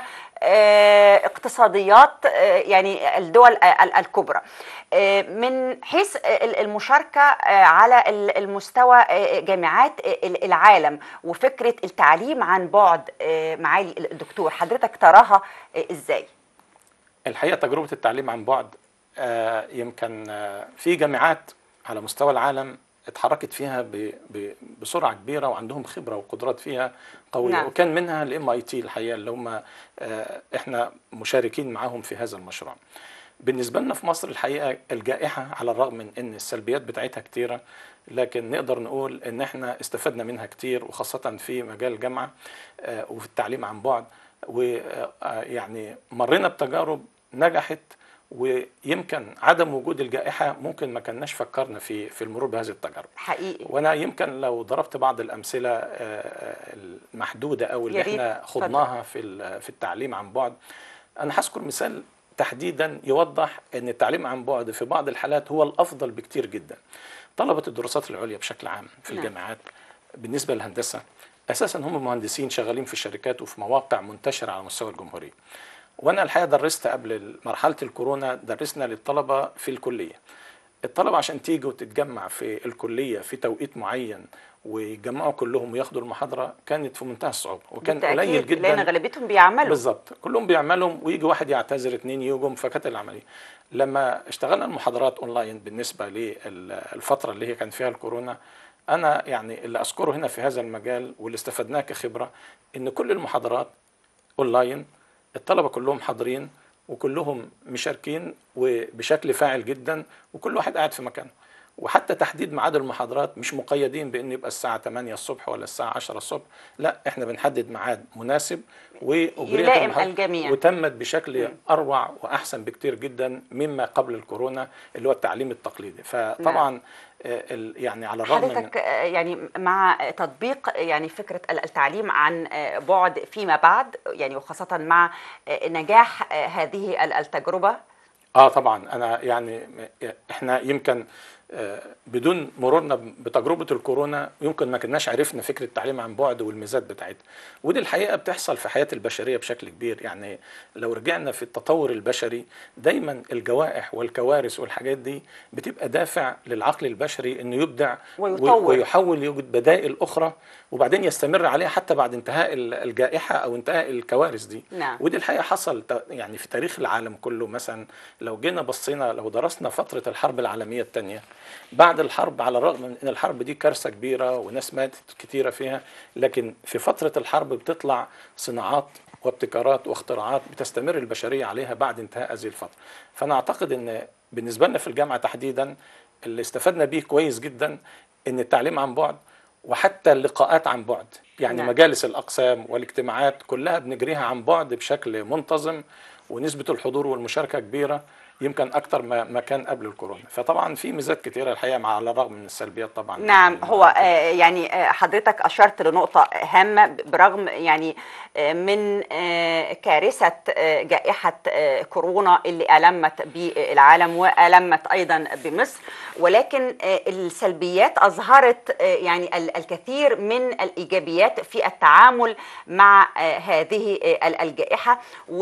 آه، اقتصاديات آه، يعني الدول آه، الكبرى آه، من حيث ال- المشاركة آه، على ال- المستوى آه، جامعات آه، العالم وفكرة التعليم عن بعد آه، معالي الدكتور حضرتك تراها آه، ازاي؟ الحقيقه تجربه التعليم عن بعد آه، يمكن آه، في جامعات على مستوى العالم اتحركت فيها ب- ب- بسرعه كبيره وعندهم خبره وقدرات فيها قويه نعم. نعم. وكان منها الام اي تي الحقيقه اللي هم آه، احنا مشاركين معاهم في هذا المشروع. بالنسبه لنا في مصر الحقيقه الجائحه على الرغم من ان السلبيات بتاعتها كتيره لكن نقدر نقول ان احنا استفدنا منها كتير وخاصه في مجال الجامعه آه، وفي التعليم عن بعد ويعني مرينا بتجارب نجحت ويمكن عدم وجود الجائحه ممكن ما كناش فكرنا في في المرور بهذه التجارب حقيقي وانا يمكن لو ضربت بعض الامثله آه، آه، المحدوده او اللي يا ريت، احنا اتفضل. خضناها في ال- في التعليم عن بعد انا هذكر مثال تحديدا يوضح ان التعليم عن بعد في بعض الحالات هو الافضل بكتير جدا طلبه الدراسات العليا بشكل عام في نعم. الجامعات بالنسبه للهندسه اساسا هم مهندسين شغالين في شركات وفي مواقع منتشره على مستوى الجمهوريه وانا الحقيقه درست قبل مرحله الكورونا درسنا للطلبه في الكليه الطلبه عشان تيجي وتتجمع في الكليه في توقيت معين ويتجمعوا كلهم وياخدوا المحاضره كانت في منتهى الصعوبه وكان قليل بالتأكيد، جدا لأن غالبيتهم بيعملوا بالظبط كلهم بيعملهم ويجي واحد يعتذر اتنين يجوا فكانت العمليه لما اشتغلنا المحاضرات اونلاين بالنسبه للفتره اللي هي كان فيها الكورونا انا يعني اللي اذكره هنا في هذا المجال واللي استفدناه كخبره ان كل المحاضرات اونلاين الطلبه كلهم حاضرين وكلهم مشاركين وبشكل فاعل جدا وكل واحد قاعد في مكانه وحتى تحديد ميعاد المحاضرات مش مقيدين بان يبقى الساعه 8 الصبح ولا الساعه 10 الصبح لا احنا بنحدد ميعاد مناسب واجريت يلائم المحاضرات الجميع. وتمت بشكل اروع واحسن بكتير جدا مما قبل الكورونا اللي هو التعليم التقليدي فطبعا آه، ال- يعني على الرغم من حضرتك آه، يعني مع تطبيق يعني فكرة التعليم عن آه، بعد فيما بعد يعني وخاصة مع آه، نجاح آه، هذه ال- التجربة اه طبعا انا يعني م- احنا يمكن آه، بدون مرورنا بتجربه الكورونا يمكن ما كناش عرفنا فكره التعليم عن بعد والميزات بتاعتها ودي الحقيقه بتحصل في حياه البشريه بشكل كبير يعني لو رجعنا في التطور البشري دايما الجوائح والكوارث والحاجات دي بتبقى دافع للعقل البشري انه يبدع ويطور. ويحاول يوجد بدائل اخرى وبعدين يستمر عليها حتى بعد انتهاء ال- الجائحه او انتهاء الكوارث دي نعم. ودي الحقيقه حصل ت- يعني في تاريخ العالم كله مثلا لو جينا بصينا لو درسنا فتره الحرب العالميه الثانيه بعد الحرب على الرغم من ان الحرب دي كارثه كبيره وناس ماتت كتيره فيها لكن في فتره الحرب بتطلع صناعات وابتكارات واختراعات بتستمر البشريه عليها بعد انتهاء هذه الفتره فانا اعتقد ان بالنسبه لنا في الجامعه تحديدا اللي استفدنا بيه كويس جدا ان التعليم عن بعد وحتى اللقاءات عن بعد يعني نعم. نعم. مجالس الأقسام والاجتماعات كلها بنجريها عن بعد بشكل منتظم ونسبة الحضور والمشاركة كبيرة يمكن أكتر ما ما كان قبل الكورونا فطبعا في ميزات كتيرة الحقيقة مع على الرغم من السلبيات طبعا نعم هو آه، يعني آه، حضرتك أشرت لنقطة هامة برغم يعني آه، من آه، كارثة آه، جائحة آه، كورونا اللي ألمت بالعالم وألمت أيضا بمصر ولكن آه، السلبيات أظهرت آه، يعني ال- الكثير من الإيجابيات في التعامل مع آه، هذه آه، ال- الجائحة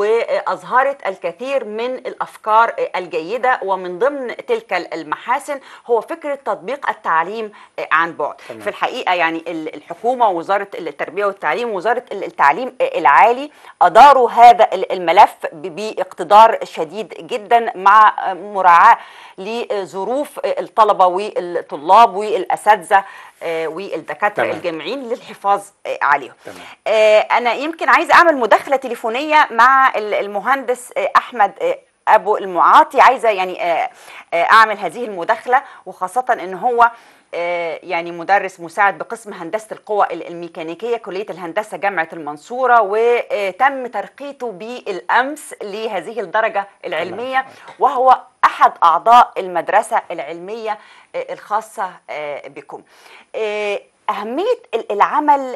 وأظهرت الكثير من الأفكار آه، الجيدة ومن ضمن تلك المحاسن هو فكرة تطبيق التعليم آه، عن بعد تمام. في الحقيقة يعني ال- الحكومة ووزارة التربية والتعليم ووزارة ال- التعليم آه، العالي أداروا هذا ال- الملف ب- باقتدار شديد جدا مع آه، مراعاة لظروف آه، الطلبة والطلاب والأساتذة آه، والدكاترة تمام. الجامعين للحفاظ آه، عليهم تمام. آه، أنا يمكن عايزة أعمل مداخلة تليفونية مع ال- المهندس آه، أحمد آه، أبو المعاطي عايزة يعني آه، آه، أعمل هذه المداخلة وخاصة إن هو آه، يعني مدرس مساعد بقسم هندسة القوى ال- الميكانيكية كلية الهندسة جامعة المنصورة وتم ترقيته بالأمس لهذه الدرجة العلمية وهو أحد أعضاء المدرسة العلمية آه، الخاصة آه، بكم آه، أهمية ال- العمل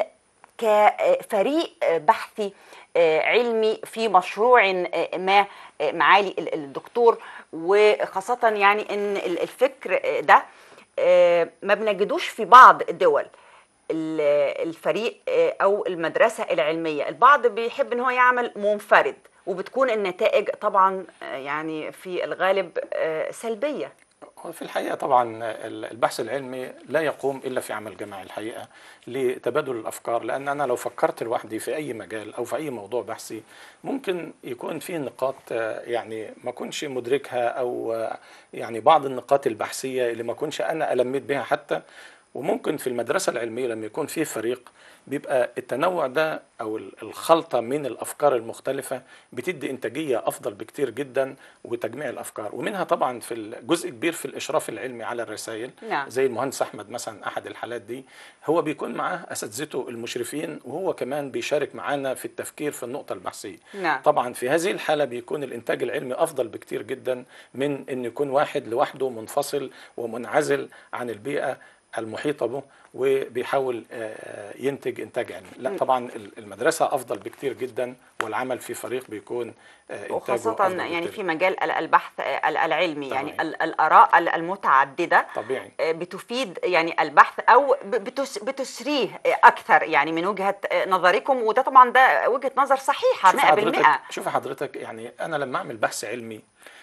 كفريق بحثي علمي في مشروع ما معالي الدكتور وخاصة يعني ان الفكر ده ما بنجدوش في بعض الدول ال- الفريق او المدرسة العلمية البعض بيحب ان هو يعمل منفرد وبتكون النتائج طبعا يعني في الغالب سلبية هو في الحقيقة طبعا البحث العلمي لا يقوم إلا في عمل جماعي الحقيقة لتبادل الأفكار لأن أنا لو فكرت لوحدي في أي مجال أو في أي موضوع بحثي ممكن يكون فيه نقاط آه، يعني ما كنش مدركها أو آه، يعني بعض النقاط البحثية اللي ما كنش أنا ألميت بها حتى وممكن في المدرسة العلمية لما يكون فيه فريق بيبقى التنوع ده أو الخلطة من الأفكار المختلفة بتدي إنتاجية أفضل بكتير جدا وتجميع الأفكار ومنها طبعا في جزء كبير في الإشراف العلمي على الرسائل نعم. زي المهندس أحمد مثلا أحد الحالات دي هو بيكون معاه أساتذته المشرفين وهو كمان بيشارك معانا في التفكير في النقطة البحثية نعم. طبعا في هذه الحالة بيكون الإنتاج العلمي أفضل بكتير جدا من أن يكون واحد لوحده منفصل ومنعزل عن البيئة المحيطة به وبيحاول آه، ينتج إنتاج علمي لا طبعا المدرسة أفضل بكتير جدا والعمل في فريق بيكون آه، إنتاجه وخاصة أفضل يعني بكتير. في مجال ال- البحث ال- العلمي يعني طبيعي. ال- الآراء ال- المتعددة طبيعي بتفيد يعني البحث او ب- بتس بتسريه اكثر يعني من وجهه نظركم وده طبعا ده وجهه نظر صحيحه 100% شوف حضرتك شوف حضرتك يعني انا لما اعمل بحث علمي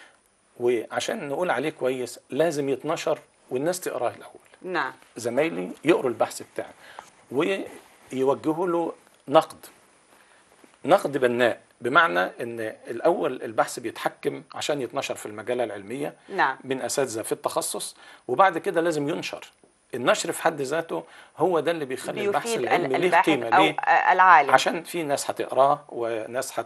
وعشان نقول عليه كويس لازم يتنشر والناس تقراه الاول نعم زمايلي يقروا البحث بتاعي ويوجهوا له نقد نقد بناء بمعنى ان الاول البحث بيتحكم عشان يتنشر في المجله العلميه نعم. من اساتذه في التخصص وبعد كده لازم ينشر النشر في حد ذاته هو ده اللي بيخلي البحث بيفيد ال- العلمي ليه الباحث قيمه او ليه العالم عشان في ناس هتقراه وناس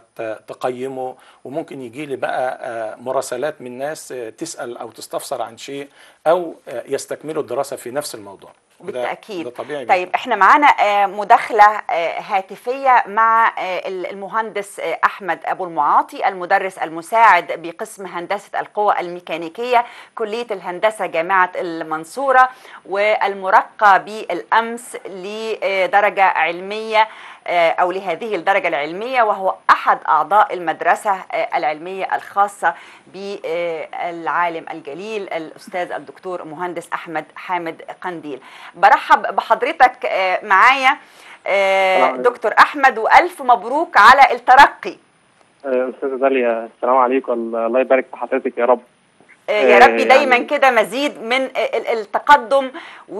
هتقيمه وممكن يجي لي بقى آه، مراسلات من ناس آه، تسال او تستفسر عن شيء او آه، يستكملوا الدراسه في نفس الموضوع ده- بالتأكيد ده طبيعي جداً. طيب احنا معانا آه، مداخلة آه، هاتفية مع آه، المهندس آه، أحمد أبو المعاطي المدرس المساعد بقسم هندسة القوى الميكانيكية كلية الهندسة جامعة المنصورة والمرقى بالأمس لدرجة علمية آه، أو لهذه الدرجة العلمية وهو أحد أعضاء المدرسة آه، العلمية الخاصة بالعالم الجليل الأستاذ الدكتور مهندس أحمد حامد قنديل برحب بحضرتك آه، معايا آه، السلام عليكم. دكتور أحمد وألف مبروك على الترقي آه، استاذه داليا السلام عليكم الله يبارك في حضرتك يا رب آه، يا آه، رب دايما يعني- كده مزيد من آه، ال- التقدم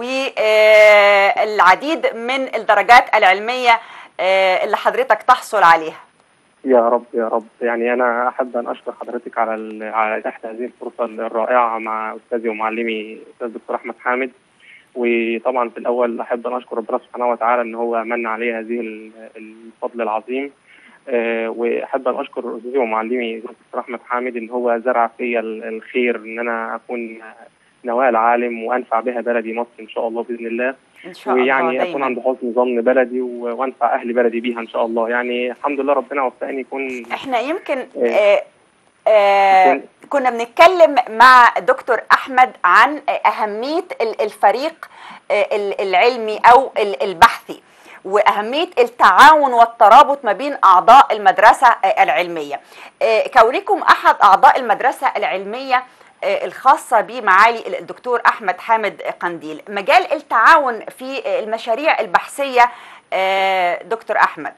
والعديد من الدرجات العلمية آه، اللي حضرتك تحصل عليها يا رب يا رب يعني انا احب ان اشكر حضرتك على ال- على تحت هذه الفرصه الرائعه مع استاذي ومعلمي الاستاذ الدكتور احمد حامد وطبعا في الاول احب ان اشكر ربنا سبحانه وتعالى ان هو من علي هذه ال- الفضل العظيم آه، واحب ان اشكر استاذي ومعلمي الدكتور احمد حامد ان هو زرع فيا ال- الخير ان انا اكون نواه العالم وانفع بها بلدي مصر ان شاء الله باذن الله إن شاء الله ويعني اكون دايما عند حسن ظن بلدي و- وانفع اهل بلدي بيها ان شاء الله يعني الحمد لله ربنا وفقني يكون احنا يمكن إيه. آه آه كنا بنتكلم مع دكتور احمد عن اهميه ال- الفريق آه، ال- العلمي او ال- البحثي واهميه التعاون والترابط ما بين اعضاء المدرسه آه، العلميه آه، كونكم احد اعضاء المدرسه العلميه آه، الخاصه بمعالي الدكتور احمد حامد قنديل مجال التعاون في آه، المشاريع البحثيه آه، دكتور احمد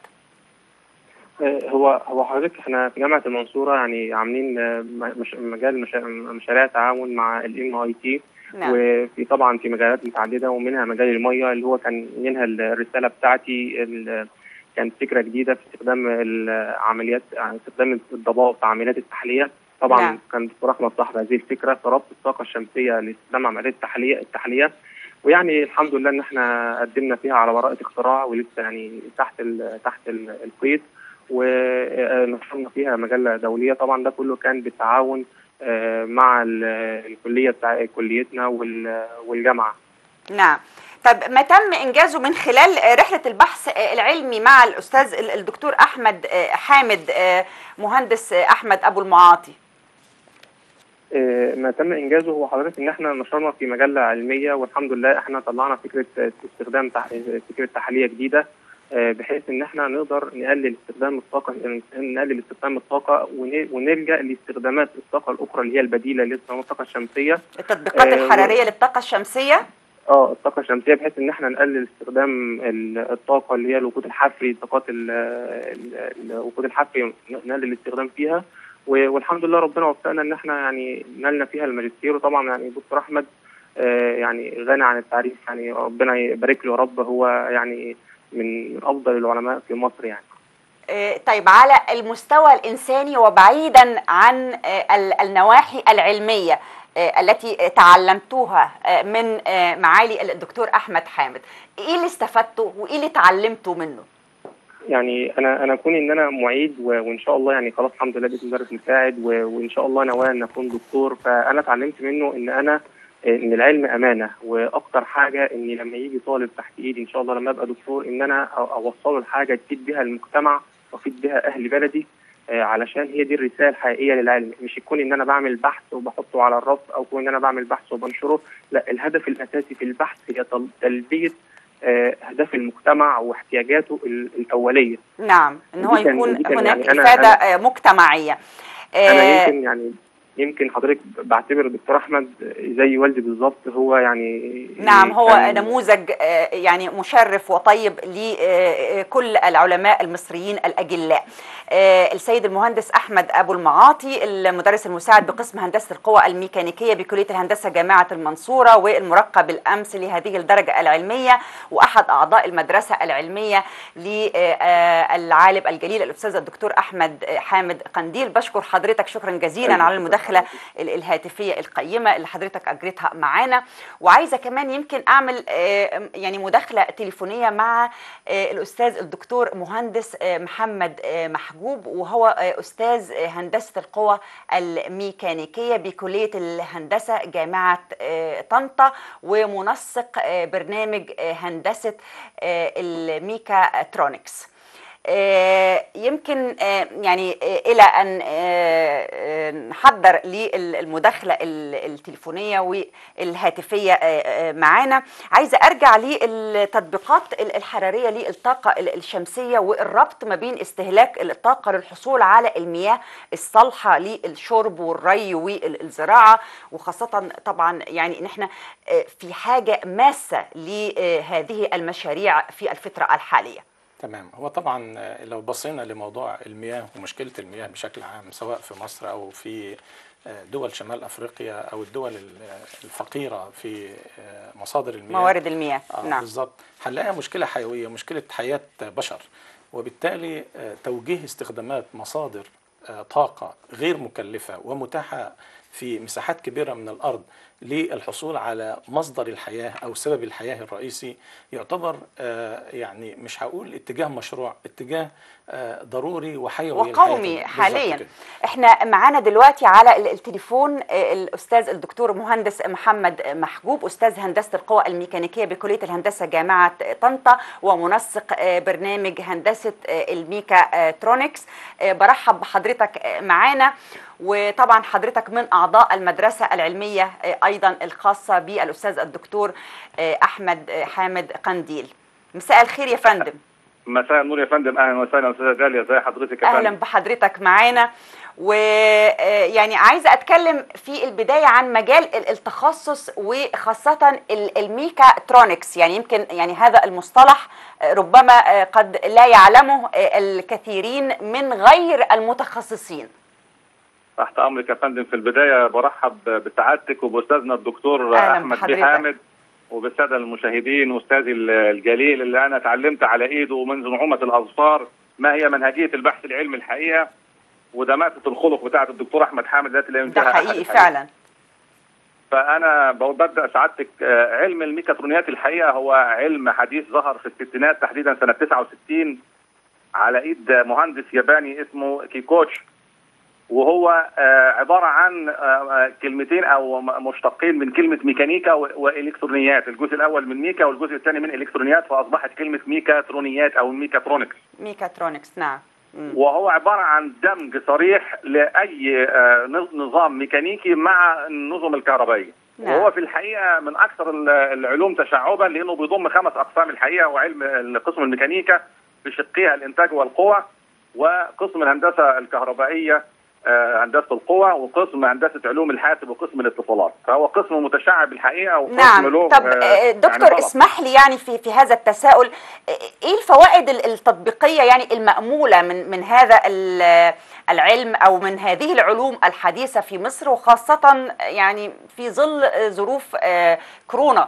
آه، هو هو حضرتك احنا في جامعه المنصوره يعني عاملين آه، م- مش مجال مشا- مشاريع تعاون مع الام اي تي نعم وفي طبعا في مجالات متعدده ومنها مجال الميه اللي هو كان منها الرساله بتاعتي ال- كانت فكره جديده في استخدام العمليات يعني استخدام الضباب في عمليات التحليه طبعا نعم. نعم. كان دكتور احمد صاحب هذه الفكره في ربط الطاقه الشمسيه لاستخدام عمليات التحليه التحليه ويعني الحمد لله ان احنا قدمنا فيها على براءه اختراع ولسه يعني تحت ال تحت ال- القيد ونشرنا فيها مجله دوليه طبعا ده كله كان بالتعاون آه، مع ال- الكليه بتاع كليتنا وال- والجامعه نعم طب ما تم انجازه من خلال آه، رحله البحث آه، العلمي مع الاستاذ ال- الدكتور احمد آه، حامد آه، مهندس آه، احمد ابو المعاطي آه، ما تم انجازه هو حضرتك ان احنا نشرنا في مجله علميه والحمد لله احنا طلعنا فكره آه، استخدام تح... فكره تحليه جديده آه، بحيث ان احنا نقدر نقلل استخدام الطاقه نقلل استخدام الطاقه ون- ونلجا لاستخدامات الطاقه الاخرى اللي هي البديله اللي هي الطاقه الشمسيه التطبيقات آه، الحراريه للطاقه الشمسيه اه الطاقه الشمسيه بحيث ان احنا نقلل استخدام ال- الطاقه اللي هي الوقود الحفري طاقات ال- ال- الوقود الحفري نقلل الاستخدام فيها و- والحمد لله ربنا وفقنا ان احنا يعني نالنا فيها الماجستير وطبعا يعني دكتور احمد آه، يعني غني عن التعريف يعني ربنا يبارك له يا رب هو يعني من افضل العلماء في مصر يعني آه، طيب على المستوى الانساني وبعيدا عن آه، ال- النواحي العلميه آه، التي تعلمتوها آه، من آه، معالي الدكتور احمد حامد ايه اللي استفدته وايه اللي اتعلمته منه يعني انا انا كوني ان انا معيد و- وان شاء الله يعني خلاص الحمد لله بقيت مدرس مساعد و- وان شاء الله نواه ان اكون دكتور فانا اتعلمت منه ان انا ان العلم امانه واكتر حاجه ان لما يجي طالب تحت ايدي ان شاء الله لما ابقى دكتور ان انا أ- اوصله لحاجه تفيد بها المجتمع وافيد بها اهل بلدي آه، علشان هي دي الرساله الحقيقيه للعلم مش يكون ان انا بعمل بحث وبحطه على الرف او يكون ان انا بعمل بحث وبنشره لا الهدف الاساسي في البحث هي تل- تلبيه آه، اهداف المجتمع واحتياجاته ال- الاوليه نعم ان هو دي كان- يكون دي كان هناك يعني أنا- افاده آه، مجتمعيه انا آه، يمكن يعني يمكن حضرتك بعتبر الدكتور احمد زي والدي بالظبط هو يعني نعم هو كان- نموذج آه، يعني مشرف وطيب لكل العلماء المصريين الأجلاء آه، السيد المهندس أحمد أبو المعاطي المدرس المساعد بقسم هندسة القوى الميكانيكية بكلية الهندسة جامعة المنصورة والمرقب بالأمس لهذه الدرجة العلمية وأحد أعضاء المدرسة العلمية للعالم الجليل الأستاذ الدكتور أحمد حامد قنديل بشكر حضرتك شكرا جزيلا على المداخلة المداخله ال- الهاتفيه القيمه اللي حضرتك اجريتها معانا وعايزه كمان يمكن اعمل آه، يعني مداخله تليفونيه مع آه، الاستاذ الدكتور مهندس آه، محمد آه، محجوب وهو آه، استاذ آه، هندسه القوى الميكانيكيه بكليه الهندسه جامعه آه، طنطا ومنسق آه، برنامج آه، هندسه آه، الميكاترونكس آه، يمكن آه، يعني آه، الى ان آه، آه، نحضر للمداخله ال- التليفونيه والهاتفيه آه، آه، معانا عايزه ارجع للتطبيقات ال- الحراريه للطاقه ال- الشمسيه والربط ما بين استهلاك الطاقه للحصول على المياه الصالحه للشرب والري والزراعه وخاصه طبعا يعني ان احنا آه، في حاجه ماسه لهذه المشاريع في الفتره الحاليه تمام هو طبعا آه، لو بصينا لموضوع المياه ومشكله المياه بشكل عام سواء في مصر او في آه، دول شمال افريقيا او الدول ال- الفقيره في آه، مصادر المياه موارد المياه آه نعم بالظبط هنلاقيها مشكله حيويه مشكله حياه بشر وبالتالي آه، توجيه استخدامات مصادر آه، طاقه غير مكلفه ومتاحه في مساحات كبيره من الارض للحصول على مصدر الحياه او سبب الحياه الرئيسي يعتبر آه، يعني مش هقول اتجاه مشروع اتجاه آه، ضروري وحيوي للحياة. وقومي بالظبط حاليا كده. احنا معانا دلوقتي على ال- التليفون آه، الاستاذ الدكتور مهندس محمد محجوب استاذ هندسه القوى الميكانيكيه بكليه الهندسه جامعه طنطا ومنسق آه، برنامج هندسه آه، الميكاترونكس آه، برحب بحضرتك آه، معانا وطبعا حضرتك من اعضاء المدرسه العلميه آه، ايضا الخاصه بالاستاذ الدكتور آه، احمد آه، حامد قنديل مساء الخير يا فندم مساء النور يا فندم اهلا وسهلا استاذه داليا ازي حضرتك يا اهلا فندم بحضرتك معانا ويعني عايزه اتكلم في البدايه عن مجال ال- التخصص وخاصه ال- الميكاترونكس يعني يمكن يعني هذا المصطلح آه، ربما آه، قد لا يعلمه آه، الكثيرين من غير المتخصصين تحت امرك يا فندم في البدايه برحب بسعادتك وباستاذنا الدكتور أهلاً احمد بحضرتك. بيه حامد وبالساده المشاهدين واستاذي ال- الجليل اللي انا اتعلمت على ايده منذ نعومه الاظفار ما هي منهجيه البحث العلمي الحقيقه ودماثه الخلق بتاعه الدكتور احمد حامد التي لا ده ينتهى أحد حقيقي الحقيقة. فعلا فانا ببدا سعادتك آه، علم الميكاترونيات الحقيقه هو علم حديث ظهر في الستينات تحديدا سنه 69 على ايد مهندس ياباني اسمه كيكوتش وهو آه، عباره عن آه، آه، كلمتين او م- مشتقين من كلمه ميكانيكا و- والكترونيات الجزء الاول من ميكا والجزء الثاني من الكترونيات فاصبحت كلمه ميكاترونيات او ميكاترونكس ميكاترونكس نعم مم. وهو عبارة عن دمج صريح لأي آه، نظ- نظام ميكانيكي مع النظم الكهربائية نعم. وهو في الحقيقة من أكثر ال- العلوم تشعبا لأنه بيضم خمس أقسام الحقيقة وعلم قسم الميكانيكا بشقيها الإنتاج والقوة وقسم الهندسة الكهربائية آه، هندسة القوى وقسم هندسة علوم الحاسب وقسم الاتصالات فهو قسم متشعب الحقيقة وقسم نعم له طب آه، آه، يعني دكتور طلب. اسمح لي يعني في في هذا التساؤل آه، ايه الفوائد ال- التطبيقيه يعني المأموله من من هذا ال- العلم او من هذه العلوم الحديثه في مصر وخاصه يعني في ظل آه، ظروف آه، كورونا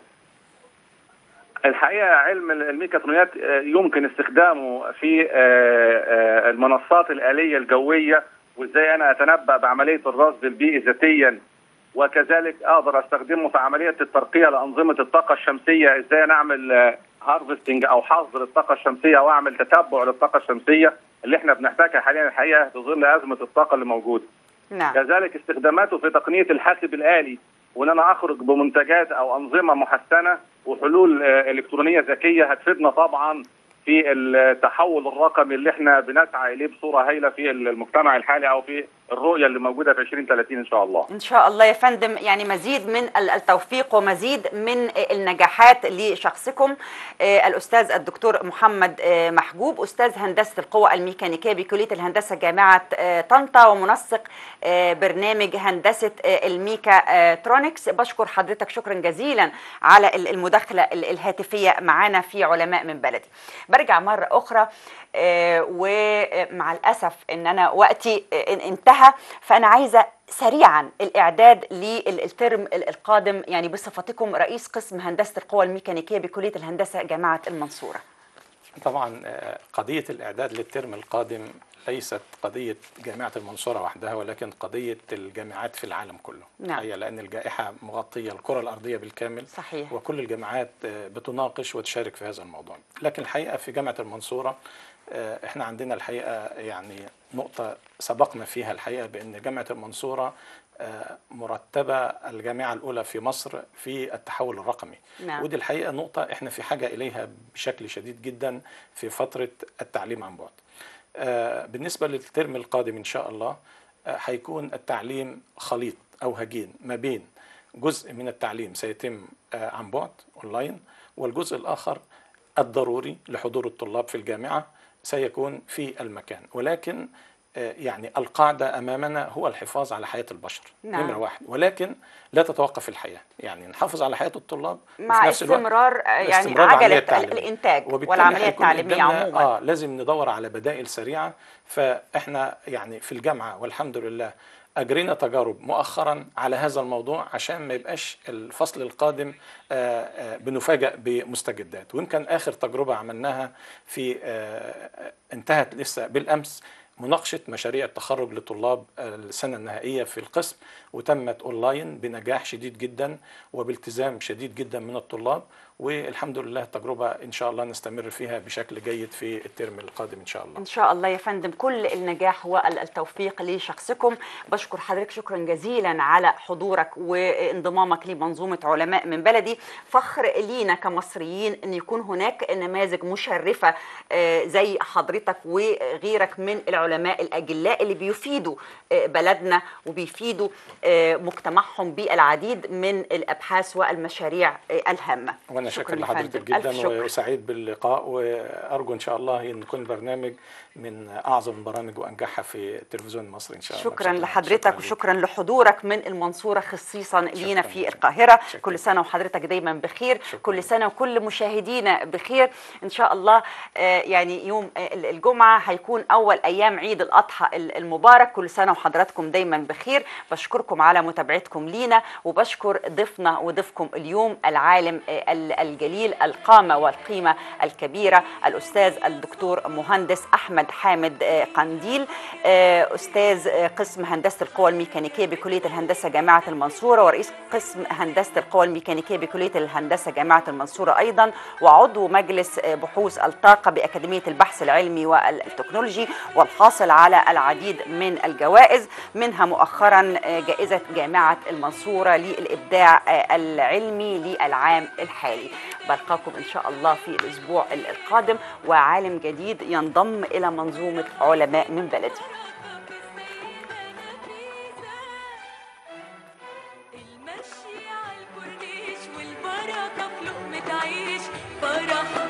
الحقيقه علم الميكاترونيات آه، يمكن استخدامه في آه، آه، المنصات الآلية الجوية وازاي انا اتنبأ بعملية الرصد البيئي ذاتيا وكذلك اقدر استخدمه في عملية الترقية لأنظمة الطاقة الشمسية ازاي انا اعمل هارفستنج او حظر للطاقة الشمسية واعمل تتبع للطاقة الشمسية اللي احنا بنحتاجها حاليا الحقيقة في ظل أزمة الطاقة اللي موجودة نعم كذلك استخداماته في تقنيه الحاسب الالي وان انا اخرج بمنتجات او انظمه محسنه وحلول آه، الكترونيه ذكيه هتفيدنا طبعا في التحول الرقمي اللي احنا بنسعى اليه بصوره هائله في المجتمع الحالي او في الرؤيه اللي موجوده في 2030 ان شاء الله. ان شاء الله يا فندم يعني مزيد من ال- التوفيق ومزيد من النجاحات لشخصكم آه، الاستاذ الدكتور محمد آه، محجوب استاذ هندسه القوى الميكانيكيه بكليه الهندسه جامعه آه، طنطا ومنسق آه، برنامج هندسه آه، الميكاترونكس بشكر حضرتك شكرا جزيلا على ال- المداخله ال- الهاتفيه معانا في علماء من بلدي برجع مره اخرى آه، ومع الاسف ان انا وقتي آه، انتهى فانا عايزه سريعا الاعداد للترم ال- القادم يعني بصفتكم رئيس قسم هندسه القوى الميكانيكيه بكليه الهندسه جامعه المنصوره طبعا آه، قضية الإعداد للترم القادم ليست قضيه جامعه المنصوره وحدها ولكن قضيه الجامعات في العالم كله نعم. هي لان الجائحه مغطيه الكره الارضيه بالكامل صحيح. وكل الجامعات آه، بتناقش وتشارك في هذا الموضوع لكن الحقيقه في جامعه المنصوره آه، احنا عندنا الحقيقه يعني نقطه سبقنا فيها الحقيقه بان جامعه المنصوره آه، مرتبه الجامعه الاولى في مصر في التحول الرقمي نعم. ودي الحقيقه نقطه احنا في حاجه اليها بشكل شديد جدا في فتره التعليم عن بعد آه، بالنسبه للترم القادم ان شاء الله آه، هيكون التعليم خليط او هجين ما بين جزء من التعليم سيتم آه، عن بعد اونلاين والجزء الاخر الضروري لحضور الطلاب في الجامعه سيكون في المكان ولكن آه، يعني القاعده امامنا هو الحفاظ على حياه البشر نعم. نمره واحد ولكن لا تتوقف الحياه يعني نحافظ على حياه الطلاب وفي مع نفس الوقت استمرار آه، يعني استمرار العملية عجله التعليمية. الانتاج وبالتالي والعمليه هيكون التعليميه قدامنا- عموما اه لازم ندور على بدائل سريعه فاحنا يعني في الجامعه والحمد لله اجرينا تجارب مؤخرا على هذا الموضوع عشان ما يبقاش الفصل القادم آه، آه، بنفاجأ بمستجدات ويمكن اخر تجربه عملناها في آه، آه، انتهت لسه بالامس مناقشه مشاريع التخرج لطلاب السنه النهائيه في القسم وتمت اونلاين بنجاح شديد جدا وبالتزام شديد جدا من الطلاب والحمد لله تجربه ان شاء الله نستمر فيها بشكل جيد في الترم القادم ان شاء الله ان شاء الله يا فندم كل النجاح والتوفيق لشخصكم بشكر حضرتك شكرا جزيلا على حضورك وانضمامك لمنظومه علماء من بلدي فخر لينا كمصريين ان يكون هناك نماذج مشرفه آه، زي حضرتك وغيرك من العلماء الاجلاء اللي بيفيدوا آه، بلدنا وبيفيدوا آه، مجتمعهم بالعديد من الابحاث والمشاريع آه، الهامه وانا شكراً شاكر يا لحضرتك فندم. ألف جدا شكر. وسعيد باللقاء وارجو ان شاء الله ان يكون برنامج من اعظم البرامج وانجحها في التلفزيون المصري ان شاء الله شكرا شكراً لحضرتك ليك. وشكرا لحضورك من المنصورة خصيصا لينا شكراً في جزيلاً. القاهرة شكراً. كل سنة وحضرتك دايما بخير شكراً. كل سنة وكل مشاهدينا بخير إن شاء الله آه، يعني يوم آه، الجمعة هيكون أول أيام عيد الأضحى المبارك كل سنة وحضراتكم دايما بخير بشكركم على متابعتكم لينا وبشكر ضيفنا وضيفكم اليوم العالم آه، ال- الجليل القامة والقيمة الكبيرة الأستاذ الدكتور مهندس أحمد حامد آه، قنديل آه، أستاذ آه، قسم هندسة القوى الميكانيكية بكلية الهندسة جامعة المنصورة ورئيس قسم هندسة القوى الميكانيكية بكلية الهندسة جامعة المنصورة أيضا وعضو مجلس آه، بحوث الطاقة بأكاديمية البحث العلمي والتكنولوجي والحاصل على العديد من الجوائز منها مؤخرا آه، جائزة جامعة المنصورة للإبداع آه، العلمي للعام الحالي بلقاكم إن شاء الله في الأسبوع القادم وعالم جديد ينضم إلى منظومة علماء من بلدي المشي على الكورنيش والبركة في لقمة عيش فرح